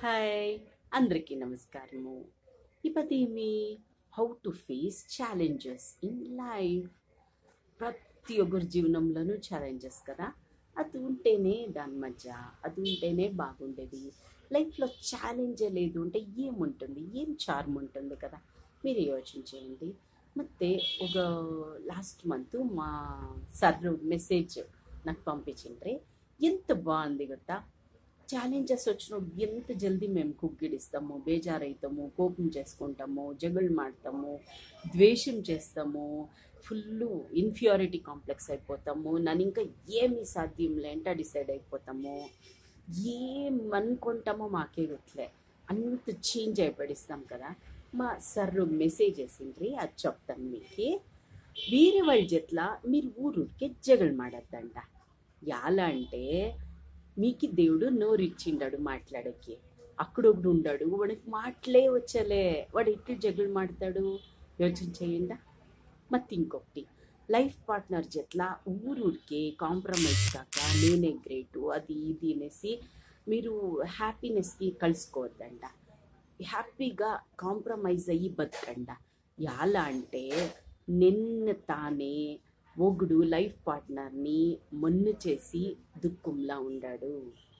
hi అందరికీ నమస్కారము ఇప్పటిమి how to face challenges in life ప్రతి ఒక్కరి జీవనంలోనూ ఛాలెంజెస్ కదా అది ఉంటేనే దాని మధ్య అది ఉంటేనే బాగుండేది లైఫ్లో ఛాలెంజే లేదు అంటే ఏముంటుంది ఏం చార్మ్ ఉంటుంది కదా మీరు యోచించేయండి ಮತ್ತೆ ఒక లాస్ట్ మంత్ మా సర్ మెసేజ్ నాకు పంపించిండ్రి ఎంత బాగుంది ಗೊತ್ತಾ ఛాలెంజెస్ వచ్చినప్పుడు ఎంత జల్దీ మేము కుగ్గిడిస్తాము బేజారైతాము కోపం చేసుకుంటాము జగులు మాడతాము ద్వేషం చేస్తాము ఫుల్ ఇన్ఫియారిటీ కాంప్లెక్స్ అయిపోతాము నన్ను ఇంకా ఏమీ సాధ్యం లేంట డిసైడ్ అయిపోతాము ఏం అనుకుంటామో మాకే గుట్లే అంత చేంజ్ అయిపడిస్తాం కదా మా సర్ మెసేజ్ వేసిండ్రి అది చెప్తాను మీకు వేరే వాళ్ళ జట్ల మీరు ఊరూరికే జగలు మాడద్దంట ఎలా అంటే మీకు దేవుడు నోరిచ్చిండాడు మాట్లాడకి అక్కడొకడు ఉండాడు వాడికి మాటలే వచ్చలే వాడు ఎట్లు జగలు మాడతాడు యోచన చేయండా ಮತ್ತೆ ఇంకొకటి లైఫ్ పార్ట్నర్ జట్ల ఊరూరికే కాంప్రమైజ్ కాక నేనే గ్రేటు అది ఇది అనేసి మీరు హ్యాపీనెస్కి కలుసుకోవద్దంట హ్యాపీగా కాంప్రమైజ్ అయ్యి బతకండ ఎలా అంటే నిన్న తానే ఒగుడు లైఫ్ పార్ట్నర్ని మొన్ను చేసి దుఃఖంలా ఉండాడు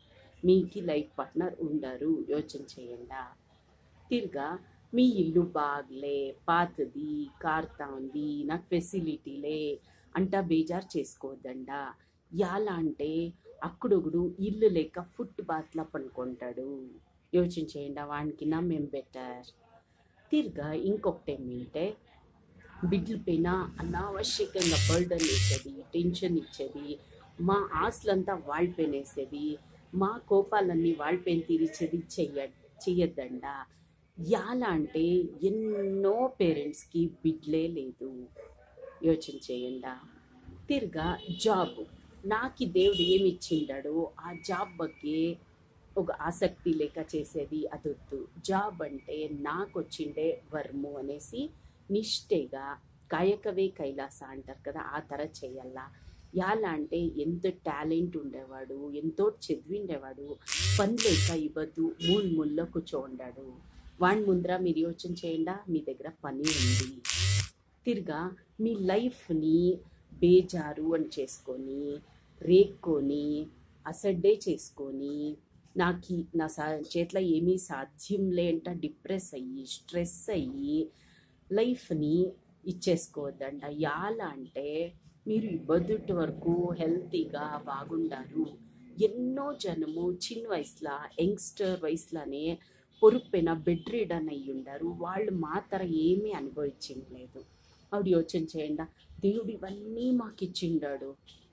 మీకు లైఫ్ పార్ట్నర్ ఉండరు యోచన చేయండా తిరగా మీ ఇల్లు బాగ్లే పాతది కార్తా ఉంది నాకు ఫెసిలిటీలే అంటా బేజార్ చేసుకోవద్దండా ఎలా అంటే అక్కడొకడు ఇల్లు లేక ఫుట్ బాత్లా పనుకుంటాడు యోచన చేయండి వానికి నా మేము బెటర్ తిరగా ఇంకొకటి ఏమిటంటే బిడ్డల పైన అనావశ్యకంగా బర్డన్ వేసేది టెన్షన్ ఇచ్చేది మా ఆస్తులంతా వాళ్ళ పైన వేసేది మా కోపాలన్నీ వాళ్ళ పైన తీర్చేది చెయ్య చెయ్యొద్దండా ఎలా అంటే ఎన్నో పేరెంట్స్కి బిడ్లే లేదు యోచన చేయండా తిరగా జాబ్ నాకు దేవుడు ఏమి ఇచ్చిండాడో ఆ జాబ్ ಬಗ್ಗೆ ఒక ఆసక్తి లేక చేసేది అదొద్దు జాబ్ అంటే నాకు వచ్చిండే వర్ము అనేసి నిష్టగా కాయకవే కైలాస అంటారు కదా ఆ తర చేయాలా ఎలా అంటే ఎంత టాలెంట్ ఉండేవాడు ఎంతో చదివిండేవాడు పని లేక ఇవ్వద్దు మూల్ ముల్లో కూర్చోండాడు వాడి ముందర మీరు యోచన చేయండా మీ దగ్గర పని ఉంది తిరగా మీ లైఫ్ని బేజారు అని చేసుకొని రేక్కొని అసడ్డే చేసుకొని నాకు నా సా చేతిలో ఏమీ సాధ్యం లేంట డిప్రెస్ అయ్యి స్ట్రెస్ అయ్యి లైఫ్ని ఇచ్చేసుకోవద్దంట ఎలా అంటే మీరు ఇబ్బదుటి వరకు హెల్తీగా బాగుండారు ఎన్నో జనము చిన్న వయసులో యంగ్స్టర్ వయసులోనే పొరుపైన బెడ్ రీడన్ అయ్యి ఉండారు వాళ్ళు మాత్రం ఏమీ అనుభవించలేదు ఆవిడ యోచన చేయండి దేవుడు ఇవన్నీ మాకు ఇచ్చిండాడు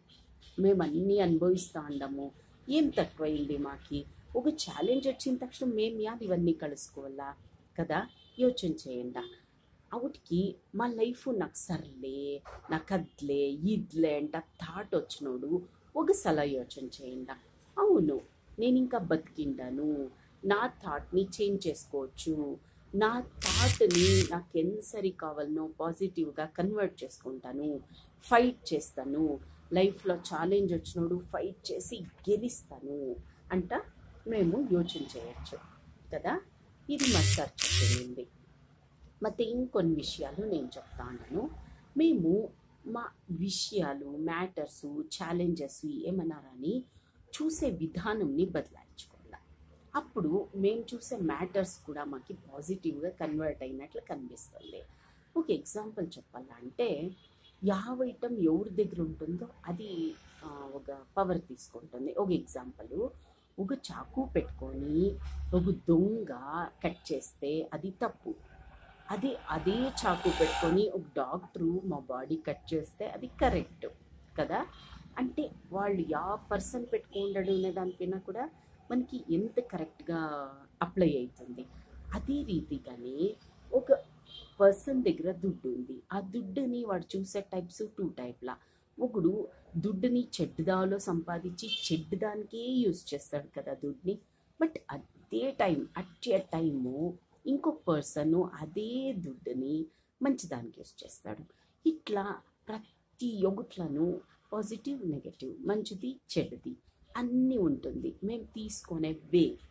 మేము అన్నీ అనుభవిస్తూ ఉండము ఏం తక్కువైంది మాకి ఒక ఛాలెంజ్ వచ్చిన తక్షణ మేము యాది ఇవన్నీ కలుసుకోవాలా కదా యోచన చేయండి అవుటికి మా లైఫ్ నాకు సర్లే నాకు అద్లే ఇద్లే అంట థాట్ వచ్చినోడు ఒక సల యోచన చేయండి అవును నేను ఇంకా బతికిండాను నా థాట్ని చేంజ్ చేసుకోవచ్చు నా థాట్ని నాకు ఎంత సరి కావాలనో పాజిటివ్గా కన్వర్ట్ చేసుకుంటాను ఫైట్ చేస్తాను లైఫ్లో ఛాలెంజ్ వచ్చినోడు ఫైట్ చేసి గెలుస్తాను అంట మేము యోచన చేయొచ్చు కదా ఇది మా సార్ చెప్పింది ಮತ್ತು ఇంకొన్ని విషయాలు నేను చెప్తాను మేము మా విషయాలు మ్యాటర్స్ ఛాలెంజెస్ ఏమన్నారని చూసే విధానంని బదలాయించుకోవాలి అప్పుడు మేము చూసే మ్యాటర్స్ కూడా మాకు పాజిటివ్గా కన్వర్ట్ అయినట్లు కనిపిస్తుంది ఒక ఎగ్జాంపుల్ చెప్పాలంటే యావ ఐటమ్ ఎవరి దగ్గర ఉంటుందో అది ఆ, ఒక పవర్ తీసుకుంటుంది ఒక ఎగ్జాంపుల్ ఒక చాకు పెట్టుకొని ఒక దొంగ కట్ చేస్తే అది తప్పు అదే అదే చాకు పెట్టుకొని ఒక డాక్టరు మా బాడీ కట్ చేస్తే అది కరెక్ట్ కదా అంటే వాళ్ళు యా పర్సన్ పెట్టుకుండడు అనే దానిపైన కూడా మనకి ఎంత కరెక్ట్గా అప్లై అవుతుంది అదే రీతిగానే ఒక పర్సన్ దగ్గర దుడ్డు ఉంది ఆ దుడ్డుని వాడు చూసే టైప్స్ టూ టైప్లా ఒకడు దుడ్డుని చెడ్డదాలో సంపాదించి చెడ్డదానికే యూస్ చేస్తాడు కదా దుడ్డుని బట్ అదే టైం అట్ ఎ టైము ఇంకొక పర్సన్ అదే దుడ్డుని మంచిదానికి యూస్ చేస్తాడు ఇట్లా ప్రతి ఒక్కట్లను పాజిటివ్ నెగటివ్ మంచిది చెడ్డది అన్నీ ఉంటుంది మేము తీసుకునే వే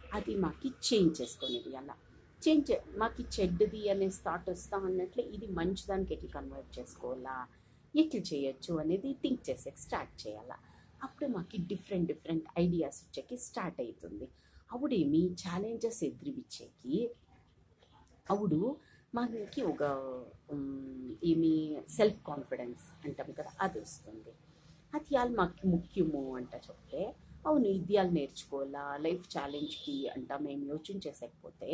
అది మాకి చేంజ్ చేసుకునేది అలా చేంజ్ మాకు చెడ్డది అనే థాట్ వస్తా అన్నట్లే ఇది మంచిదానికి ఎట్లా కన్వర్ట్ చేసుకోవాలా ఎట్లా చేయొచ్చు అనేది థింక్ చేసే స్టార్ట్ చేయాలా అప్పుడు మాకు డిఫరెంట్ డిఫరెంట్ ఐడియాస్ వచ్చేకి స్టార్ట్ అవుతుంది అప్పుడేమి ఛాలెంజెస్ ఎదురువిచ్చేకి అప్పుడు మనకి ఒక ఉమ్, ఏమి సెల్ఫ్ కాన్ఫిడెన్స్ అంటాం కదా అది వస్తుంది అది వాళ్ళు మాకు ముఖ్యము అంట చెప్తే అవును ఇది వాళ్ళు నేర్చుకోవాలా లైఫ్ ఛాలెంజ్కి అంట మేము యోచన చేసకపోతే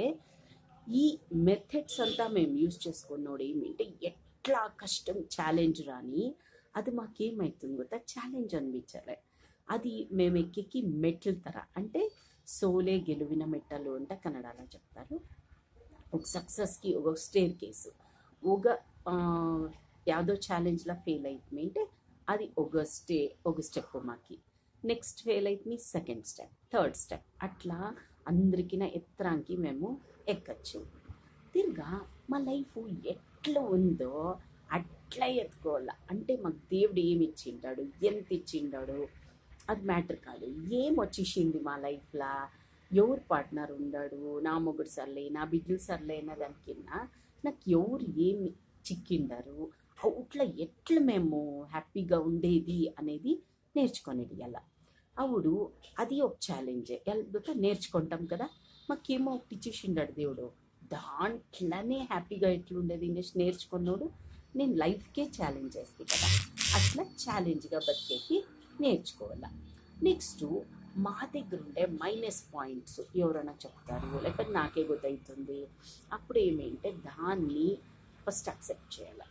ఈ మెథడ్స్ అంతా మేము యూజ్ చేసుకున్నోడు ఏమింటే ఎట్లా కష్టం ఛాలెంజ్ రాని అది మాకేమవుతుంది కదా ఛాలెంజ్ అనిపించాలి అది మేము ఎక్కి మెట్ల తర అంటే సోలే గెలువిన మెట్టలు అంటే కన్నడలో చెప్తారు ఒక సక్సెస్కి ఒక స్టేర్ కేసు ఒక ఆ, యాదో ఛాలెంజ్లో ఫెయిల్ అవుతుంది అంటే అది ఒక స్టే ఒక స్టెప్ మాకి నెక్స్ట్ ఫెయిల్ అవుతుంది సెకండ్ స్టెప్ థర్డ్ స్టెప్ అట్లా అందరికీ ఎత్తరానికి మేము ఎక్కచ్చు తిరగా మా లైఫ్ ఎట్లా ఉందో అట్లా ఎత్తుకోవాల అంటే మాకు దేవుడు ఏమి ఇచ్చిండాడు ఎంత ఇచ్చిండాడు అది మ్యాటర్ కాదు ఏం వచ్చేసింది మా లైఫ్లో ఎవరు పార్ట్నర్ ఉండాడు నా మొగుడు సర్లే నా బిడ్డలు సర్లే అన్న దానికన్నా నాకు ఎవరు ఏమి చిక్కిండారు అవుట్లా ఎట్లా మేము హ్యాపీగా ఉండేది అనేది నేర్చుకునేది ఎలా అవుడు అది ఒక ఛాలెంజ్ ఎలా నేర్చుకుంటాం కదా మాకేమో ఒకటి ఇచ్చేసిండాడు దేవుడు దాంట్లోనే హ్యాపీగా ఎట్లుండేది నెక్స్ట్ నేర్చుకున్నాడు నేను లైఫ్కే ఛాలెంజ్ చేస్తాను కదా అట్లా ఛాలెంజ్గా బతికేకి నేర్చుకోవాలా నెక్స్ట్ మా దగ్గర ఉండే మైనస్ పాయింట్స్ ఎవరైనా చెప్తారు లేకపోతే నాకే గుర్తవుతుంది అప్పుడు ఏమేంటే దాన్ని ఫస్ట్ అక్సెప్ట్ చేయాలి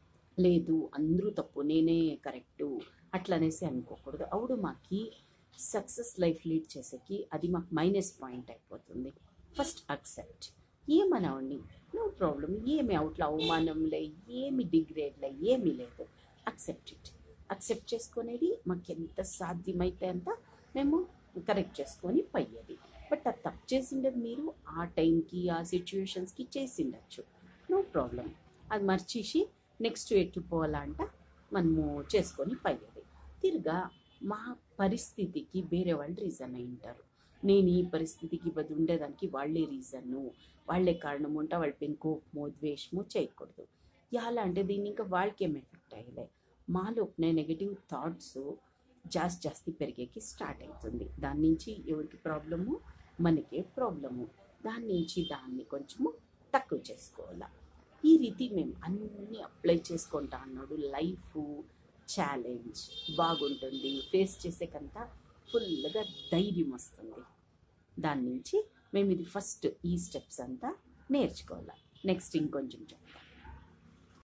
లేదు అందరూ తప్పు నేనే కరెక్టు అట్లనేసి అనుకోకూడదు అప్పుడు మాకి సక్సెస్ లైఫ్ లీడ్ చేసేకి అది మాకు మైనస్ పాయింట్ అయిపోతుంది ఫస్ట్ అక్సెప్ట్ ఏమనవండి నో ప్రాబ్లం ఏమి అవుట్లా అవమానంలే ఏమి డిగ్రేడ్లే ఏమీ లేదు అక్సెప్ట్ ఇట్ అక్సెప్ట్ చేసుకునేది మాకు ఎంత సాధ్యమైతే అంత మేము కరెక్ట్ చేసుకొని పోయేది బట్ అది తప్పు చేసిండేది మీరు ఆ టైంకి ఆ సిచ్యువేషన్స్కి చేసిండొచ్చు నో ప్రాబ్లం అది మర్చేసి నెక్స్ట్ ఎట్లు పోవాలంట మనము చేసుకొని పోయేది తిరగా మా పరిస్థితికి వేరే వాళ్ళు రీజన్ అయి ఉంటారు నేను ఈ పరిస్థితికి బది ఉండేదానికి వాళ్ళే రీజన్ను వాళ్ళే కారణం ఉంటే వాళ్ళ పైన కోపమో ద్వేషమో చేయకూడదు ఎలా అంటే దీన్ని ఇంకా వాళ్ళకేం ఎఫెక్ట్ అయ్యలే మాలోపనే నెగటివ్ థాట్స్ జాస్తి జాస్తి పెరిగేకి స్టార్ట్ అవుతుంది దాని నుంచి ఎవరికి ప్రాబ్లము మనకే ప్రాబ్లము దాని నుంచి దాన్ని కొంచెము తక్కువ చేసుకోవాలా ఈ రీతి మేము అన్నీ అప్లై చేసుకుంటా అన్నాడు లైఫ్ ఛాలెంజ్ బాగుంటుంది ఫేస్ చేసేకంతా ఫుల్గా ధైర్యం వస్తుంది దాని నుంచి మేము ఇది ఫస్ట్ ఈ స్టెప్స్ అంతా నేర్చుకోవాలి నెక్స్ట్ ఇంకొంచెం చెప్తాం